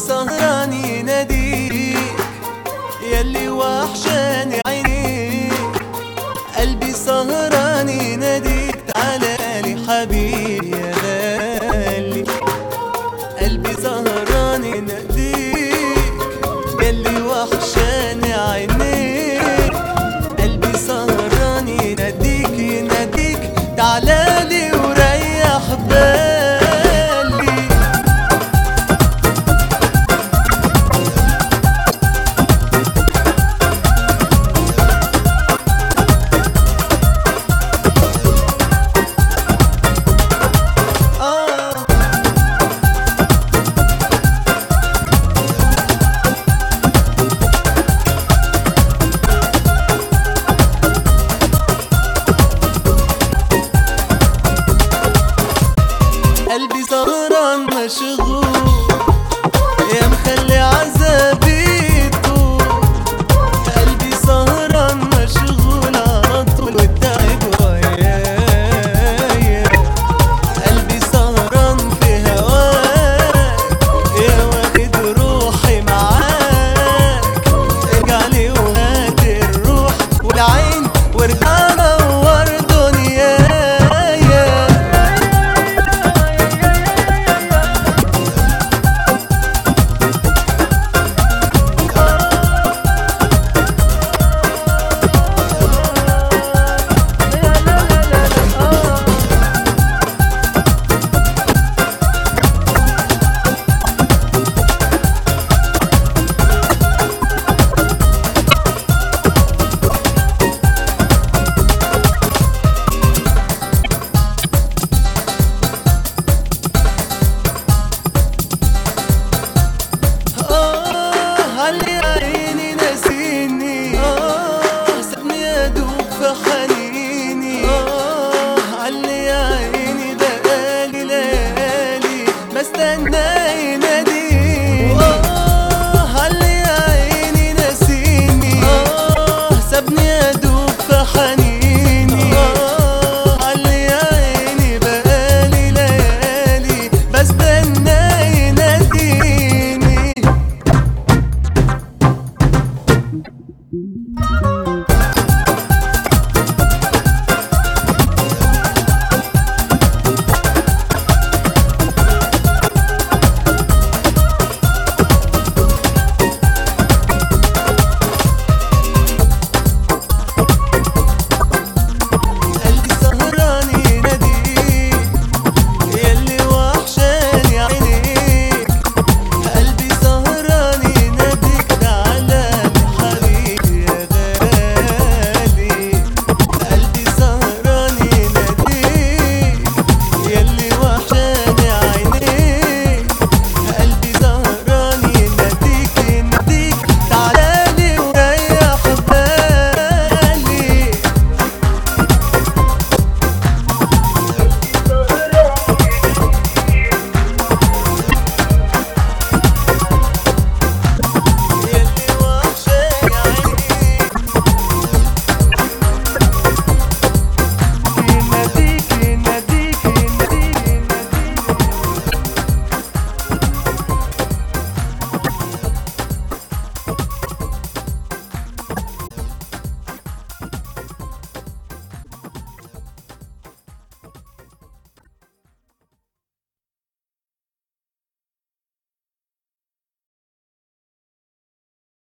سهران يناديك يلي وحشاني عينيك قلبي سهران يناديك تعالى لي حبيبي يا غالي قلبي سهران يناديك يلي وحشاني عينيك قلبي سهران يناديك يناديك تعالى لي وريح بالي آه قلبي سهران مشغول يا مخلي عذابي يطول قلبي سهران مشغول على طول والتعب ويايا قلبي سهران في هواك يا واخد روحي معاك ارجع لي وهات الروح والعين وارجع نور دنيايا آه علي عيني ناسيني آه سابني أدوب في حنيني آه علي عيني بقالي ليالي بستنى